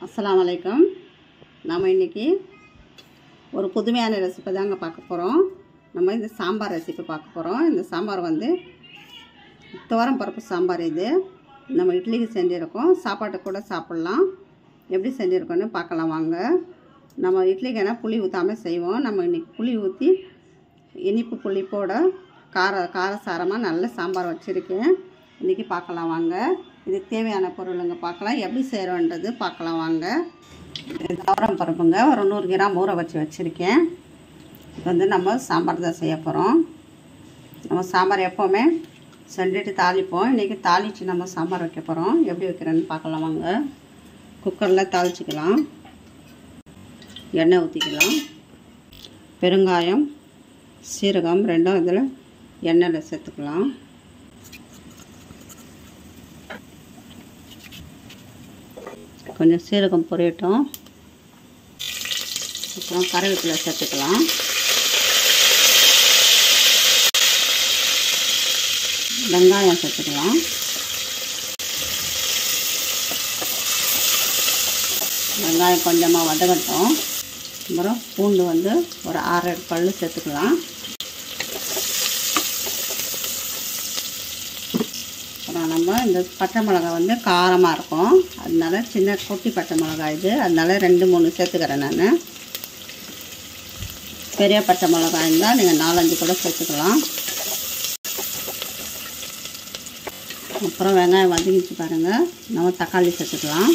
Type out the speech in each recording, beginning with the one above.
அஸ்ஸலாமு அலைக்கும் நாம் இன்றைக்கி ஒரு புதுமையான ரெசிபி தாங்க பார்க்க போகிறோம் நம்ம இந்த சாம்பார் ரெசிபி பார்க்க போகிறோம் இந்த சாம்பார் வந்து துவரம் பருப்பு சாம்பார் இது நம்ம இட்லிக்கு செஞ்சுருக்கோம் சாப்பாட்டு கூட சாப்பிட்லாம் எப்படி செஞ்சுருக்கோன்னு பார்க்கலாம் வாங்க நம்ம இட்லிக்கு என்ன புளி ஊற்றாமல் செய்வோம் நம்ம இன்றைக்கி புளி ஊற்றி இனிப்பு புளிப்போட கார காரசாரமாக நல்ல சாம்பார் வச்சுருக்கேன் இன்றைக்கி பார்க்கலாம் வாங்க இதுக்கு தேவையான பொருளுங்க பார்க்கலாம் எப்படி செய்கிறோன்றது பார்க்கலாம் வாங்க இது துவரம் பருப்புங்க ஒரு நூறு கிராம் ஊற வச்சு வச்சுருக்கேன் இப்போ வந்து நம்ம சாம்பார் தான் செய்ய போகிறோம் நம்ம சாம்பார் எப்போவுமே செஞ்சுட்டு தாளிப்போம் இன்றைக்கி தாளித்து நம்ம சாம்பார் வைக்க போகிறோம் எப்படி வைக்கிறேன்னு பார்க்கலாம் வாங்க குக்கரில் தாளிச்சிக்கலாம் எண்ணெய் ஊற்றிக்கலாம் பெருங்காயம் சீரகம் ரெண்டும் இதில் எண்ணெயில் சேர்த்துக்கலாம் கொஞ்சம் சீரகம் பொரியட்டும் அப்புறம் கருவேப்பிலை சேர்த்துக்கலாம் வெங்காயம் சேர்த்துக்கலாம் வெங்காயம் கொஞ்சமாக வதங்கட்டும் அப்புறம் பூண்டு வந்து ஒரு ஆறு பல் சேர்த்துக்கலாம் அப்புறம் நம்ம இந்த பச்சை மிளகாய் வந்து காரமாக இருக்கும் அதனால சின்ன குட்டி பச்சை மிளகாய் இது அதனால ரெண்டு மூணு சேர்த்துக்கிறேன் நான் பெரிய பச்சை மிளகாய் இருந்தால் நீங்கள் நாலஞ்சு கூட சேர்த்துக்கலாம் அப்புறம் வெங்காயம் வதங்கிச்சு பாருங்கள் நம்ம தக்காளி சேர்த்துக்கலாம்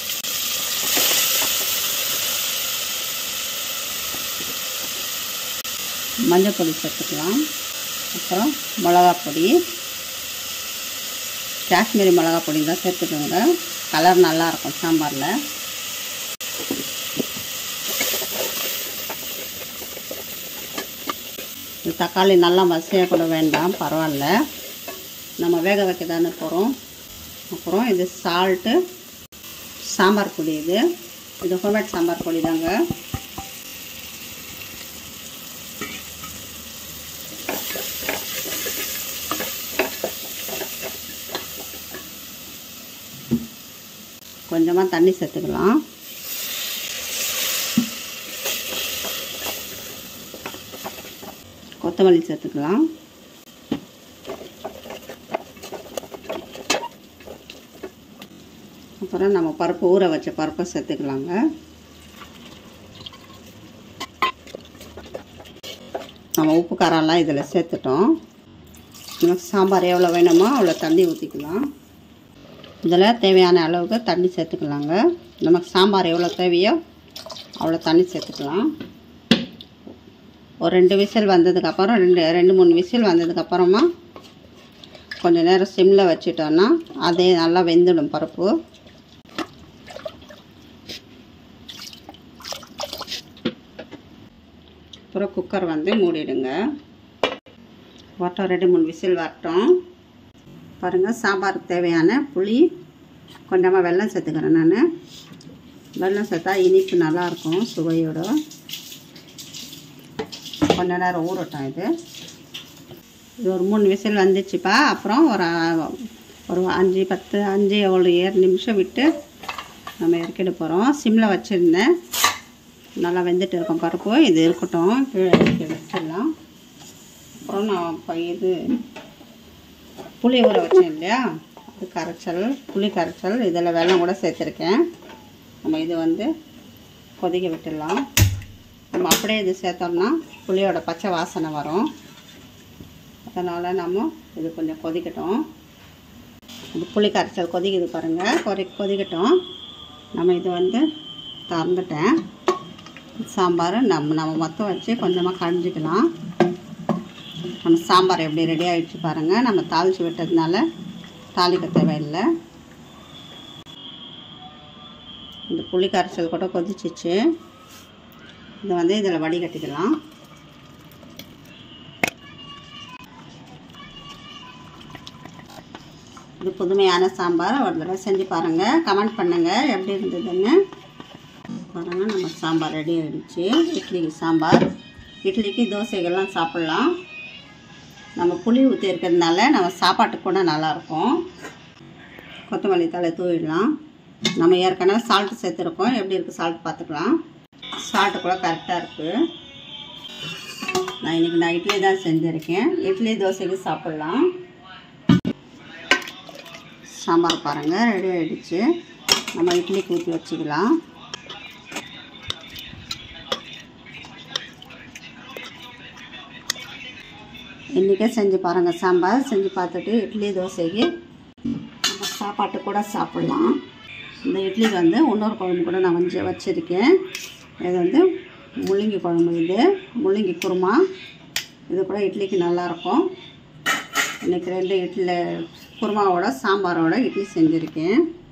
மஞ்சள் பொடி சேர்த்துக்கலாம் அப்புறம் மிளகா பொடி காஷ்மீரி மிளகா பொடி தான் சேர்த்துக்கோங்க கலர் நல்லாயிருக்கும் சாம்பாரில் இந்த தக்காளி நல்லா மசியாக கூட வேண்டாம் பரவாயில்ல நம்ம வேக வைக்க தானே போகிறோம் அப்புறம் இது சால்ட்டு சாம்பார் பொடி இது இது ஹோம்மேட் சாம்பார் பொடி தாங்க கொஞ்சமாக தண்ணி சேர்த்துக்கலாம் கொத்தமல்லி சேர்த்துக்கலாம் அப்புறம் நம்ம பருப்பு ஊற வச்ச பருப்பை சேர்த்துக்கலாங்க நம்ம உப்பு காரம்லாம் இதில் சேர்த்துட்டோம் நமக்கு சாம்பார் எவ்வளோ வேணுமோ அவ்வளோ தண்ணி ஊற்றிக்கலாம் இதில் தேவையான அளவுக்கு தண்ணி சேர்த்துக்கலாங்க நமக்கு சாம்பார் எவ்வளோ தேவையோ அவ்வளோ தண்ணி சேர்த்துக்கலாம் ஒரு ரெண்டு விசில் வந்ததுக்கப்புறம் ரெண்டு ரெண்டு மூணு விசில் வந்ததுக்கப்புறமா கொஞ்சம் நேரம் சிம்மில் வச்சுட்டோன்னா அதே நல்லா வெந்துடும் பருப்பு அப்புறம் குக்கர் வந்து மூடிடுங்க வரட்டும் ரெண்டு மூணு விசில் வரட்டும் பாருங்கள் சாம்பாருக்கு தேவையான புளி கொஞ்சமாக வெல்லம் சேர்த்துக்கிறேன் நான் வெல்லம் சேர்த்தா இனிப்பு நல்லாயிருக்கும் சுவையோட கொஞ்ச நேரம் ஊறட்டும் இது இது ஒரு மூணு விசில் வந்துச்சுப்பா அப்புறம் ஒரு ஒரு அஞ்சு பத்து அஞ்சு ஒரு ஏழு நிமிஷம் விட்டு நம்ம இறக்கிட போகிறோம் சிம்மில் வச்சுருந்தேன் நல்லா வெந்துட்டு இருக்கோம் பருப்பு இது இருக்கட்டும் கீழே இறக்கி வச்சிடலாம் அப்புறம் நான் இப்போ இது புளி ஊற வச்சேன் இல்லையா அது கரைச்சல் புளி கரைச்சல் இதில் வெல்லம் கூட சேர்த்துருக்கேன் நம்ம இது வந்து கொதிக்க விட்டுடலாம் நம்ம அப்படியே இது சேர்த்தோம்னா புளியோட பச்சை வாசனை வரும் அதனால் நம்ம இது கொஞ்சம் கொதிக்கட்டும் இது புளி கரைச்சல் கொதிக்குது பாருங்கள் கொதி கொதிக்கட்டும் நம்ம இது வந்து திறந்துட்டேன் சாம்பார் நம்ம நம்ம மொத்தம் வச்சு கொஞ்சமாக கழிஞ்சிக்கலாம் நம்ம சாம்பார் எப்படி ரெடி ஆகிடுச்சு பாருங்கள் நம்ம தாளித்து விட்டதுனால தாளிக்க தேவையில்லை இந்த புளி கரைச்சல் கூட கொதிச்சிச்சு இதை வந்து இதில் வடிகட்டிக்கலாம் இது புதுமையான சாம்பார் ஒரு தடவை செஞ்சு பாருங்கள் கமெண்ட் பண்ணுங்கள் எப்படி இருந்ததுன்னு பாருங்கள் நம்ம சாம்பார் ரெடி ஆகிடுச்சு இட்லிக்கு சாம்பார் இட்லிக்கு தோசைகள்லாம் சாப்பிட்லாம் நம்ம புளி ஊற்றி இருக்கிறதுனால நம்ம சாப்பாட்டுக்கு கூட நல்லாயிருக்கும் கொத்தமல்லி தலை தூவிடலாம் நம்ம ஏற்கனவே சால்ட்டு சேர்த்துருக்கோம் எப்படி இருக்குது சால்ட் பார்த்துக்கலாம் சால்ட்டு கூட கரெக்டாக இருக்குது நான் இன்றைக்கி நான் இட்லி தான் செஞ்சுருக்கேன் இட்லி தோசைக்கு சாப்பிட்லாம் சாம்பார் பாருங்கள் ரெடி ஆகிடுச்சு நம்ம இட்லிக்கு ஊற்றி வச்சுக்கலாம் இன்றைக்கே செஞ்சு பாருங்கள் சாம்பார் செஞ்சு பார்த்துட்டு இட்லி தோசைக்கு நம்ம சாப்பாட்டு கூட சாப்பிட்லாம் இந்த இட்லிக்கு வந்து இன்னொரு குழம்பு கூட நான் வந்து வச்சுருக்கேன் இது வந்து முள்ளங்கி குழம்பு இது முள்ளங்கி குருமா இது கூட இட்லிக்கு நல்லாயிருக்கும் இன்றைக்கி ரெண்டு இட்லி குருமாவோட சாம்பாரோட இட்லி செஞ்சுருக்கேன்